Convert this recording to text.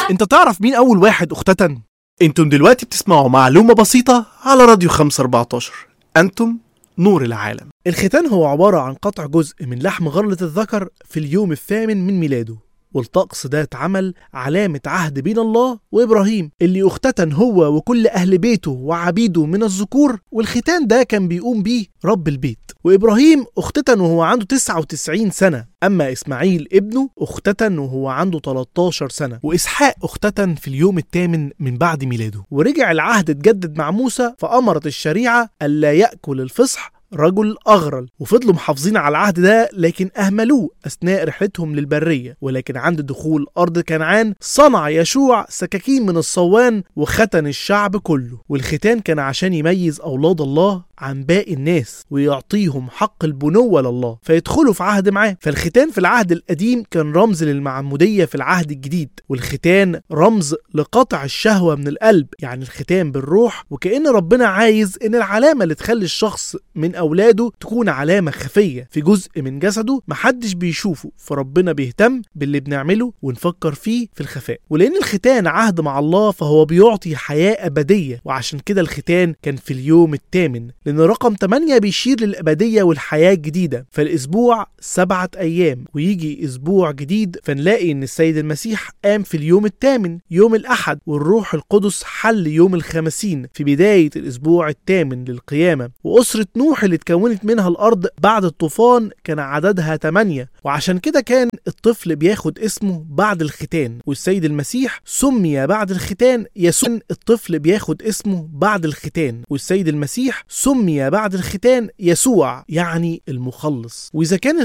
انت تعرف مين اول واحد اختتن انتم دلوقتي بتسمعوا معلومة بسيطة على راديو 514 انتم نور العالم الختان هو عبارة عن قطع جزء من لحم غرلة الذكر في اليوم الثامن من ميلاده والطقس ده اتعمل علامة عهد بين الله وإبراهيم اللي اختتن هو وكل أهل بيته وعبيده من الذكور والختان ده كان بيقوم بيه رب البيت وإبراهيم اختتن وهو عنده 99 سنة أما إسماعيل ابنه اختتن وهو عنده 13 سنة وإسحاق اختتن في اليوم الثامن من بعد ميلاده ورجع العهد اتجدد مع موسى فأمرت الشريعة ألا يأكل الفصح رجل أغرل وفضلوا محافظين على العهد ده لكن أهملوه أثناء رحلتهم للبرية ولكن عند دخول أرض كنعان صنع يشوع سكاكين من الصوان وختن الشعب كله والختان كان عشان يميز أولاد الله عن باقي الناس ويعطيهم حق البنوة لله فيدخلوا في عهد معاه فالختان في العهد القديم كان رمز للمعمودية في العهد الجديد والختان رمز لقطع الشهوة من القلب يعني الختان بالروح وكأن ربنا عايز ان العلامة اللي تخلي الشخص من اولاده تكون علامة خفية في جزء من جسده محدش بيشوفه فربنا بيهتم باللي بنعمله ونفكر فيه في الخفاء ولان الختان عهد مع الله فهو بيعطي حياة ابدية وعشان كده الختان كان في اليوم الثامن لأن رقم 8 بيشير للأبدية والحياة الجديدة فالأسبوع سبعة أيام ويجي أسبوع جديد فنلاقي إن السيد المسيح قام في اليوم الثامن يوم الأحد والروح القدس حل يوم الخمسين في بداية الأسبوع الثامن للقيامة وأسرة نوح اللي اتكونت منها الأرض بعد الطوفان كان عددها 8 وعشان كده كان الطفل بياخد اسمه بعد الختان والسيد المسيح سمي بعد الختان يسوع الطفل بياخد اسمه بعد الختان والسيد المسيح سمي بعد الختان يسوع يعني المخلص واذا كان